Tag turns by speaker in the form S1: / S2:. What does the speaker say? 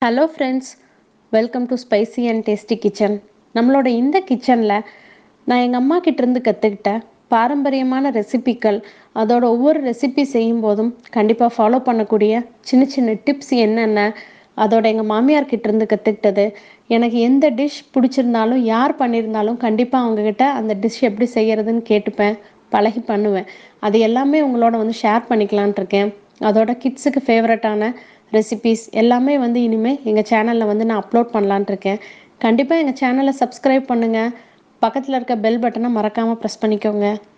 S1: hello friends welcome to spicy and tasty kitchen நம்மளோட இந்த கிச்சனில் நான் எங்கள் அம்மா கிட்டேருந்து கற்றுக்கிட்ட பாரம்பரியமான ரெசிபிக்கள் அதோட ஒவ்வொரு ரெசிபி செய்யும் போதும் கண்டிப்பாக ஃபாலோ பண்ணக்கூடிய சின்ன சின்ன டிப்ஸ் என்னென்ன அதோட எங்கள் மாமியார் கிட்டேருந்து கற்றுக்கிட்டது எனக்கு எந்த டிஷ் பிடிச்சிருந்தாலும் யார் பண்ணியிருந்தாலும் கண்டிப்பாக அவங்கக்கிட்ட அந்த டிஷ் எப்படி செய்யறதுன்னு கேட்டுப்பேன் பழகி பண்ணுவேன் அது எல்லாமே உங்களோட வந்து ஷேர் பண்ணிக்கலான்ட்டு இருக்கேன் அதோட கிட்ஸுக்கு ஃபேவரட்டான ரெசிபீஸ் எல்லாமே வந்து இனிமேல் எங்கள் சேனலில் வந்து நான் அப்லோட் பண்ணலான்ட்டு இருக்கேன் கண்டிப்பாக எங்கள் சேனலை சப்ஸ்கிரைப் பண்ணுங்கள் பக்கத்தில் இருக்க பெல் பட்டனை மறக்காமல் ப்ரெஸ் பண்ணிக்கோங்க